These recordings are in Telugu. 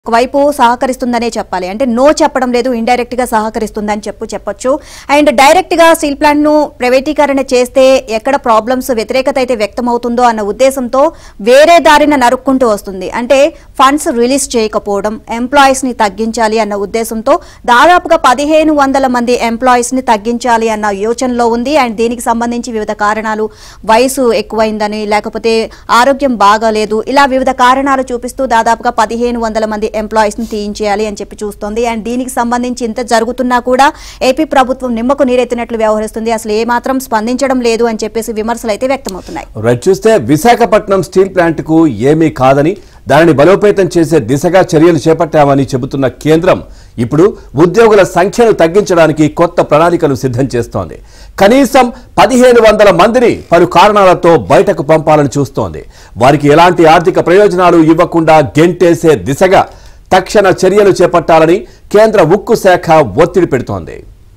ఒకవైపు సహకరిస్తుందనే చెప్పాలి అంటే నో చెప్పడం లేదు ఇండైరెక్ట్ గా సహకరిస్తుందని చెప్పు చెప్పొచ్చు అండ్ డైరెక్ట్ గా స్టీల్ ప్లాంట్ ను ప్రైవేటీకరణ చేస్తే ఎక్కడ ప్రాబ్లమ్స్ వ్యతిరేకత అయితే వ్యక్తమవుతుందో అన్న ఉద్దేశంతో వేరే దారిన నరుక్కుంటూ వస్తుంది అంటే ఫండ్స్ రిలీజ్ చేయకపోవడం ఎంప్లాయీస్ ని తగ్గించాలి అన్న ఉద్దేశంతో దాదాపుగా పదిహేను వందల మంది ఎంప్లాయీస్ ని తగ్గించాలి అన్న యోచనలో ఉంది అండ్ దీనికి సంబంధించి వివిధ కారణాలు వయసు ఎక్కువైందని లేకపోతే ఆరోగ్యం బాగాలేదు ఇలా వివిధ కారణాలు చూపిస్తూ దాదాపుగా పదిహేను వందల మంది ఎంప్లాయీస్ ని తీయించేయాలి అని చెప్పి చూస్తోంది అండ్ దీనికి సంబంధించి ఇంత జరుగుతున్నా కూడా ఏపీ ప్రభుత్వం నిమ్మకు నీరెత్తినట్లు వ్యవహరిస్తుంది అసలు ఏమాత్రం స్పందించడం లేదు అని చెప్పేసి విమర్శలు అయితే వ్యక్తమవుతున్నాయి రైట్ చూస్తే విశాఖపట్నం స్టీల్ ప్లాంట్ కు ఏమీ కాదని దానిని బలోపేతం చేసే దిశగా చర్యలు చేపట్టామని చెబుతున్న కేంద్రం ఇప్పుడు ఉద్యోగుల సంఖ్యను తగ్గించడానికి కొత్త ప్రణాళికలు సిద్ధం చేస్తోంది కనీసం పదిహేను వందల మందిని పలు కారణాలతో బయటకు పంపాలని చూస్తోంది వారికి ఎలాంటి ఆర్థిక ప్రయోజనాలు ఇవ్వకుండా గెంటేసే దిశగా తక్షణ చర్యలు చేపట్టాలని కేంద్ర ఉక్కు శాఖ ఒత్తిడి పెడుతోంది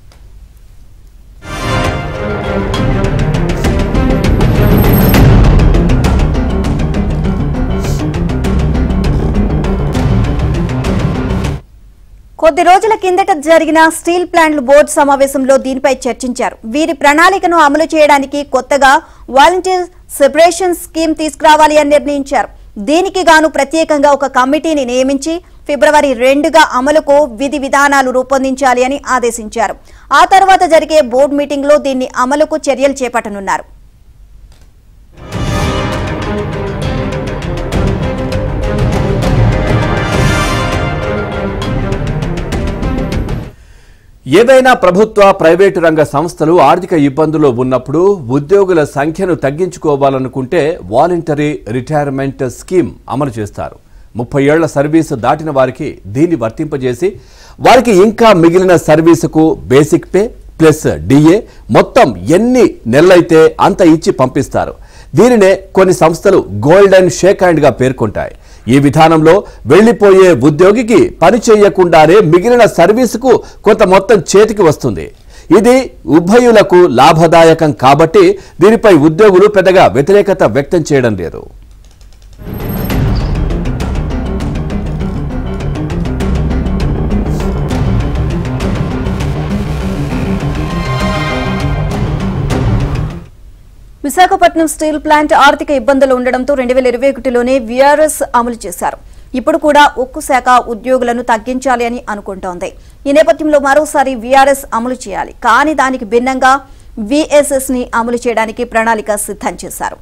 కొద్ది రోజుల కిందట జరిగిన స్టీల్ ప్లాంట్ల బోర్డు సమావేశంలో దీనిపై చర్చించారు వీరి ప్రణాళికను అమలు చేయడానికి కొత్తగా వాలంటీర్ సెపరేషన్ స్కీమ్ తీసుకురావాలి అని నిర్ణయించారు దీనికి గాను ప్రత్యేకంగా ఒక కమిటీని నియమించి ఫిబ్రవరి రెండుగా అమలుకు విధి విధానాలు రూపొందించాలి అని ఆదేశించారు ఆ తర్వాత జరిగే బోర్డు మీటింగ్లో దీన్ని అమలుకు చర్యలు చేపట్టనున్నారు ఏదైనా ప్రభుత్వ ప్రైవేటు రంగ సంస్థలు ఆర్థిక ఇబ్బందుల్లో ఉన్నప్పుడు ఉద్యోగుల సంఖ్యను తగ్గించుకోవాలనుకుంటే వాలంటరీ రిటైర్మెంట్ స్కీమ్ అమలు చేస్తారు ముప్పై ఏళ్ల సర్వీసు దాటిన వారికి దీన్ని వర్తింపజేసి వారికి ఇంకా మిగిలిన సర్వీసుకు బేసిక్ పే ప్లస్ డిఏ మొత్తం ఎన్ని నెలలైతే అంత ఇచ్చి పంపిస్తారు దీనినే కొన్ని సంస్థలు గోల్డెన్ షేక్ హ్యాండ్ గా పేర్కొంటాయి ఈ విధానంలో వెళ్లిపోయే ఉద్యోగికి పని చేయకుండానే మిగిలిన సర్వీసుకు కొంత మొత్తం చేతికి వస్తుంది ఇది ఉభయులకు లాభదాయకం కాబట్టి దీనిపై ఉద్యోగులు పెద్దగా వ్యతిరేకత వ్యక్తం చేయడం లేదు విశాఖపట్నం స్టీల్ ప్లాంట్ ఆర్థిక ఇబ్బందులు ఉండడంతో రెండు వేల ఇరవై ఒకటిలోనే విఆర్ఎస్ అమలు చేశారు ఇప్పుడు కూడా ఉక్కు శాఖ ఉద్యోగులను తగ్గించాలి అని అనుకుంటోంది ఈ నేపథ్యంలో మరోసారి విఆర్ఎస్ అమలు చేయాలి కానీ దానికి భిన్నంగా విఎస్ఎస్ ని అమలు చేయడానికి ప్రణాళిక సిద్ధం చేశారు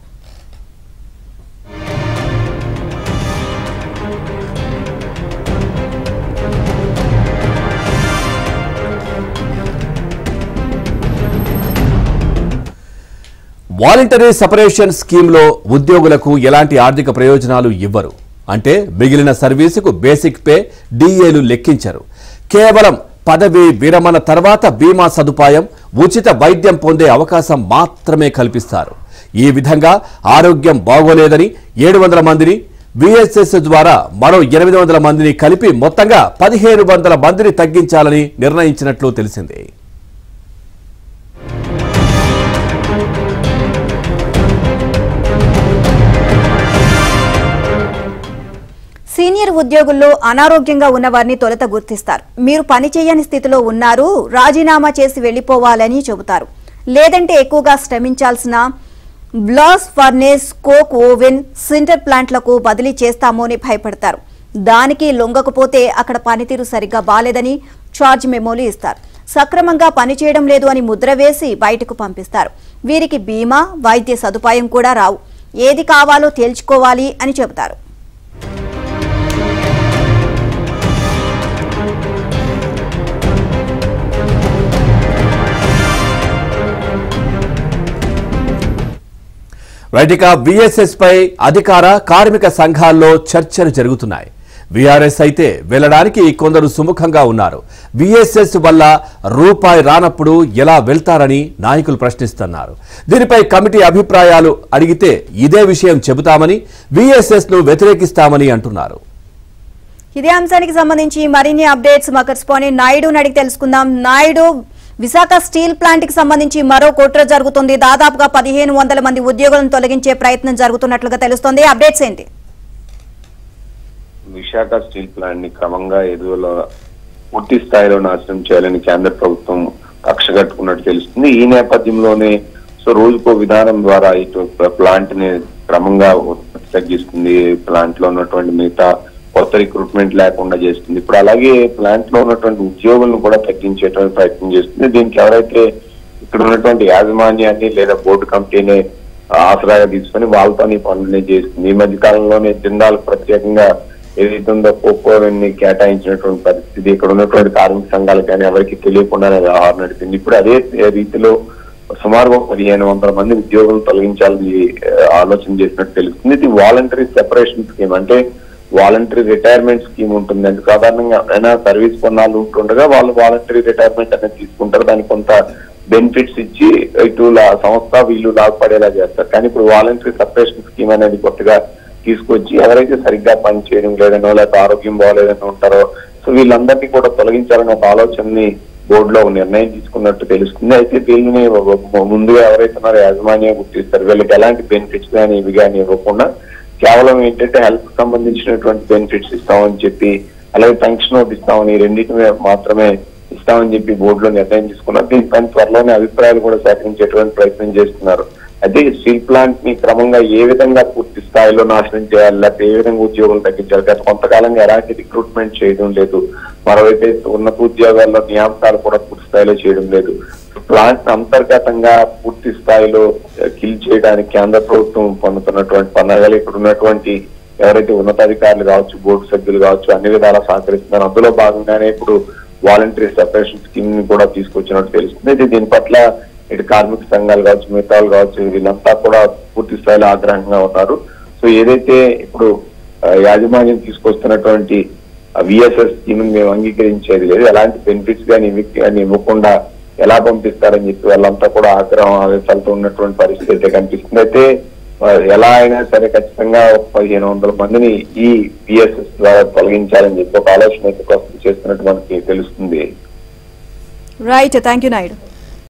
వాలంటరీ సపరేషన్ స్కీమ్లో ఉద్యోగులకు ఎలాంటి ఆర్థిక ప్రయోజనాలు ఇవ్వరు అంటే మిగిలిన సర్వీసుకు బేసిక్ పే డిఏలు లెక్కించరు కేవలం పదవి విరమణ తర్వాత బీమా సదుపాయం ఉచిత వైద్యం పొందే అవకాశం మాత్రమే కల్పిస్తారు ఈ విధంగా ఆరోగ్యం బాగోలేదని ఏడు వందల మందిని విఎస్ఎస్ ద్వారా మరో ఎనిమిది వందల మందిని కలిపి మొత్తంగా పదిహేను వందల మందిని తగ్గించాలని నిర్ణయించినట్లు తెలిసింది సీనియర్ ఉద్యోగుల్లో అనారోగ్యంగా ఉన్నవారిని తొలుత గుర్తిస్తారు మీరు పని చేయని స్థితిలో ఉన్నారు రాజీనామా చేసి వెళ్లిపోవాలని చెబుతారు లేదంటే ఎక్కువగా శ్రమించాల్సిన blast furnace coke oven sinter ప్లాంట్లకు బదిలీ చేస్తామో అని భయపడతారు దానికి లొంగకపోతే అక్కడ పనితీరు సరిగ్గా బాలేదని చార్జ్ మెమోలు ఇస్తారు సక్రమంగా పనిచేయడం లేదు అని ముద్ర వేసి బయటకు పంపిస్తారు వీరికి బీమా వైద్య సదుపాయం కూడా రావు ఏది కావాలో తేల్చుకోవాలి అని చెబుతారు రైట్ ఇక విఎస్ఎస్ పై అధికార కార్మిక సంఘాల్లో చర్చలు జరుగుతున్నాయి విఆర్ఎస్ అయితే వెళ్లడానికి కొందరు సుముఖంగా ఉన్నారు విఎస్ఎస్ వల్ల రూపాయి రానప్పుడు ఎలా వెళ్తారని నాయకులు ప్రశ్నిస్తున్నారు దీనిపై కమిటీ అభిప్రాయాలు అడిగితే ఇదే విషయం చెబుతామని విఎస్ఎస్ ను వ్యతిరేకిస్తామని అంటున్నారు ఇదే అంశానికి సంబంధించి మరిన్ని అప్డేట్స్ మా కరెస్పాండెంట్ నాయుడు అడిగి తెలుసుకుందాం నాయుడు విశాఖ స్టీల్ ప్లాంట్ కి సంబంధించి మరో కుట్ర జరుగుతుంది దాదాపుగా పదిహేను వందల మంది ఉద్యోగులను తొలగించే ప్రయత్నం జరుగుతున్నట్లుగా తెలుస్తోంది అప్డేట్స్ ఏంటి విశాఖ స్టీల్ ప్లాంట్ ని క్రమంగా ఎదుగుల పూర్తి స్థాయిలో నాశనం చేయాలని కేంద్ర ప్రభుత్వం కక్ష కట్టుకున్నట్టు తెలుస్తుంది ఈ నేపథ్యంలోనే సో రోజుకో విధానం ద్వారా ఇటు ప్లాంట్ ని క్రమంగా ఉత్పత్తి తగ్గిస్తుంది ప్లాంట్ లో ఉన్నటువంటి మిగతా కొత్త రిక్రూట్మెంట్ లేకుండా చేస్తుంది ఇప్పుడు అలాగే ప్లాంట్ లో ఉన్నటువంటి ఉద్యోగులను కూడా తగ్గించేటువంటి ప్రయత్నం చేస్తుంది దీనికి ఎవరైతే ఇక్కడ ఉన్నటువంటి యాజమాన్యాన్ని లేదా బోర్డు కమిటీని ఆసరాగా తీసుకొని వాళ్ళతో ఈ పనులని చేస్తుంది ఈ మధ్య కాలంలోనే జిందాలకు ప్రత్యేకంగా ఏదైతే ఉందో పోకోని కేటాయించినటువంటి పరిస్థితి ఇక్కడ ఉన్నటువంటి కార్మిక సంఘాలు కానీ ఎవరికి తెలియకుండానే వ్యవహారం నడిపింది ఇప్పుడు అదే రీతిలో సుమారు పదిహేను వందల మంది ఉద్యోగులు తొలగించాలని ఆ, ఆలోచన చేసినట్టు తెలుస్తుంది ఇది వాలంటరీ సెపరేషన్ స్కీమ్ అంటే వాలంటరీ రిటైర్మెంట్ స్కీమ్ ఉంటుంది అంటే సాధారణంగా ఎవరైనా సర్వీస్ కొన్నాళ్ళు ఉంటుండగా వాళ్ళు వాలంటరీ రిటైర్మెంట్ అనేది తీసుకుంటారు దానికి కొంత బెనిఫిట్స్ ఇచ్చి ఇటు లా- సంస్థ వీళ్ళు లాభపడేలా చేస్తారు కానీ ఇప్పుడు వాలంటరీ సపరేషన్ స్కీమ్ అనేది కొత్తగా తీసుకొచ్చి ఎవరైతే సరిగ్గా పని చేయడం లేదనో లేకపోతే ఆరోగ్యం బాగోలేదనో ఉంటారో సో వీళ్ళందరినీ కూడా తొలగించాలనే ఒక ఆలోచనని బోర్డులో ఒక నిర్ణయం తీసుకున్నట్టు తెలుస్తుంది అయితే దీనిని ఒక- ముందుగా ఎవరైతే ఉన్నారో యాజమాన్యం గుర్తిస్తారు వీళ్ళకి ఎలాంటి బెనిఫిట్స్ కానీ ఇవి కానీ ఇవ్వకుండా కేవలం ఏంటంటే హెల్త్ సంబంధించినటువంటి బెనిఫిట్స్ ఇస్తామని చెప్పి అలాగే పెన్షన్ ఒకటి ఇస్తామని రెండింటిని మాత్రమే ఇస్తామని చెప్పి బోర్డులో నిర్ణయం తీసుకున్నారు దీనిపైన త్వరలోనే అభిప్రాయాలు కూడా సేకరించేటువంటి ప్రయత్నం చేస్తున్నారు అయితే స్టీల్ ప్లాంట్ ని క్రమంగా ఏ విధంగా పూర్తి స్థాయిలో నాశనం చేయాలి లేకపోతే ఏ విధంగా ఉద్యోగులు తగ్గించాలి గత కొంతకాలంగా ఎలాంటి రిక్రూట్మెంట్ చేయడం లేదు మరోవైపు ఉన్నత ఉద్యోగాల్లో నియామకాలు కూడా పూర్తి స్థాయిలో చేయడం లేదు ప్లాంట్ అంతర్గతంగా పూర్తి స్థాయిలో కిల్ చేయడానికి కేంద్ర ప్రభుత్వం పొందుతున్నటువంటి పన్నాగాలు ఇక్కడ ఉన్నటువంటి ఎవరైతే ఉన్నతాధికారులు కావచ్చు బోర్డు సభ్యులు కావచ్చు అన్ని విధాలా సహకరిస్తున్నారు అందులో భాగంగానే ఇప్పుడు వాలంటరీ సెపరేషన్ స్కీమ్ ని కూడా తీసుకొచ్చినట్టు తెలుస్తుంది అయితే దీని పట్ల ఇటు కార్మిక సంఘాలు కావచ్చు మిగతా వాళ్ళు కావచ్చు వీళ్ళంతా కూడా పూర్తి స్థాయిలో ఆగ్రహంగా ఉన్నారు సో ఏదైతే ఇప్పుడు ఆ, యాజమాన్యం తీసుకొస్తున్నటువంటి విఎస్ఎస్ స్కీమ్ మేము అంగీకరించేది లేదు ఎలాంటి బెనిఫిట్స్ కానీ ఇవి కానీ ఇవ్వకుండా ఎలా పంపిస్తారని చెప్పి వాళ్ళంతా కూడా ఆగ్రహం ఆవేశాలతో ఉన్నటువంటి పరిస్థితి అయితే కనిపిస్తుంది అయితే ఆ, ఎలా అయినా సరే ఖచ్చితంగా ఒక పదిహేను వందల మందిని ఈ బిఎస్ఎస్ ద్వారా తొలగించాలని చెప్పి ఒక ఆలోచన అయితే ప్రస్తుతం చేస్తున్నట్టు మనకి తెలుస్తుంది రైట్ థ్యాంక్ యూ నాయుడు